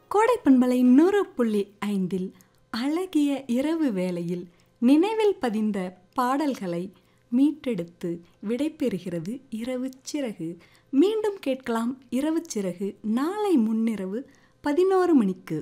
கோடை பண்பலை நூறு புள்ளி ஐந்தில் அழகிய இரவு வேளையில் நினைவில் பதிந்த பாடல்களை மீட்டெடுத்து விடைபெறுகிறது இரவு சிறகு மீண்டும் கேட்கலாம் இரவு சிறகு நாளை முன்னிரவு பதினோரு மணிக்கு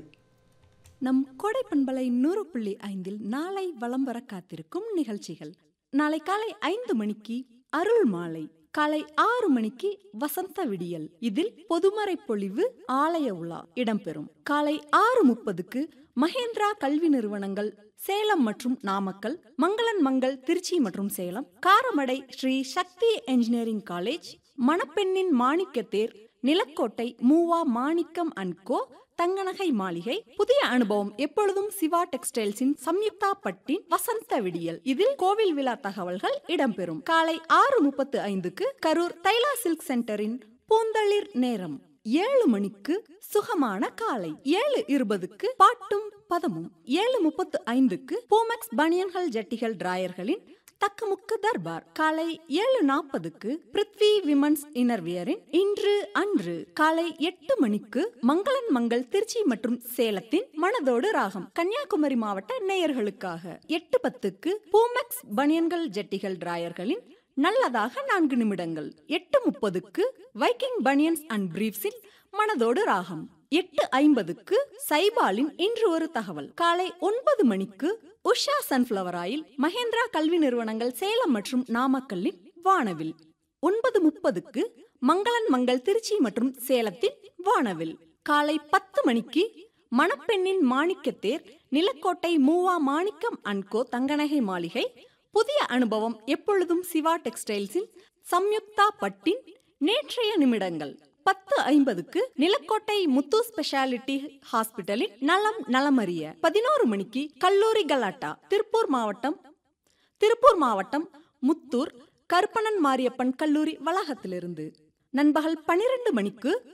நம் கோடை பண்பலை நூறு புள்ளி ஐந்தில் நாளை வலம் வர காத்திருக்கும் நிகழ்ச்சிகள் நாளை காலை ஐந்து மணிக்கு அருள் மாலை காலை ஆறு மணிக்கு வசந்த விடியல் இதில் பொதுமறை பொழிவு ஆலய உலா இடம்பெறும் காலை ஆறு முப்பதுக்கு மகேந்திரா கல்வி நிறுவனங்கள் சேலம் மற்றும் நாமக்கல் மங்களன் மங்கள் திருச்சி மற்றும் சேலம் காரமடை ஸ்ரீ சக்தி என்ஜினியரிங் காலேஜ் மணப்பெண்ணின் மாணிக்கத்தேர் நிலக்கோட்டை மூவா மாணிக்கம் அண்ட் கோ தங்கநகை மாளிகை புதிய அனுபவம் எப்பொழுதும் சிவா டெக்ஸ்டைல்ஸின் சம்யுக்தா பட்டின் வசந்த விடியல் இதில் கோவில் விழா தகவல்கள் இடம்பெறும் காலை ஆறு முப்பத்து ஐந்துக்கு கரூர் தைலா சில்க் சென்டரின் பூந்தளிர் நேரம் ஏழு மணிக்கு சுகமான காலை ஏழு இருபதுக்கு பாட்டும் பதமும் ஏழு முப்பத்து ஐந்துக்கு பூமெக்ஸ் பனியன்கள் ஜட்டிகள் டிராயர்களின் தக்கமுக்கு தர்பார் காலை ஏழு நாற்பதுக்கு பிருத்வி விமன்ஸ் இன்னர்வியரின் இன்று அன்று காலை எட்டு மணிக்கு மங்களன் மங்கள் திருச்சி மற்றும் சேலத்தின் மனதோடு ராகம் கன்னியாகுமரி மாவட்ட நேயர்களுக்காக எட்டு பத்துக்கு பூமெக்ஸ் பனியன்கள் ஜட்டிகள் டிராயர்களின் நல்லதாக நான்கு நிமிடங்கள் எட்டு முப்பதுக்கு வைக்கிங் பனியன்ஸ் அண்ட் பிரீப்ஸின் மனதோடு ராகம் எட்டு ஐம்பதுக்கு சைபாலின் இன்று ஒரு தகவல் காலை ஒன்பது மணிக்கு உஷா சன்ஃபிளவர் ஆயில் மகேந்திரா கல்வி நிறுவனங்கள் சேலம் மற்றும் நாமக்கல்லின் வானவில் ஒன்பது முப்பதுக்கு மங்களன் மங்கள் திருச்சி மற்றும் சேலத்தின் வானவில் காலை பத்து மணிக்கு மணப்பெண்ணின் மாணிக்கத்தேர் நிலக்கோட்டை மூவா மாணிக்கம் அன்கோ தங்கநகை மாளிகை புதிய அனுபவம் எப்பொழுதும் சிவா டெக்ஸ்டைல்ஸின் சம்யுக்தா பட்டின் நேற்றைய நிமிடங்கள் பத்து ஐம்பதுக்கு நிலக்கோட்டை முத்து ஸ்பெஷாலிட்டி ஹாஸ்பிட்டலில் நலம் நலமறிய பதினோரு மணிக்கு கல்லூரி கலாட்டா திருப்பூர் மாவட்டம் திருப்பூர் மாவட்டம் முத்தூர் கருப்பணன் மாரியப்பன் கல்லூரி வளாகத்திலிருந்து நண்பகல் பனிரெண்டு மணிக்கு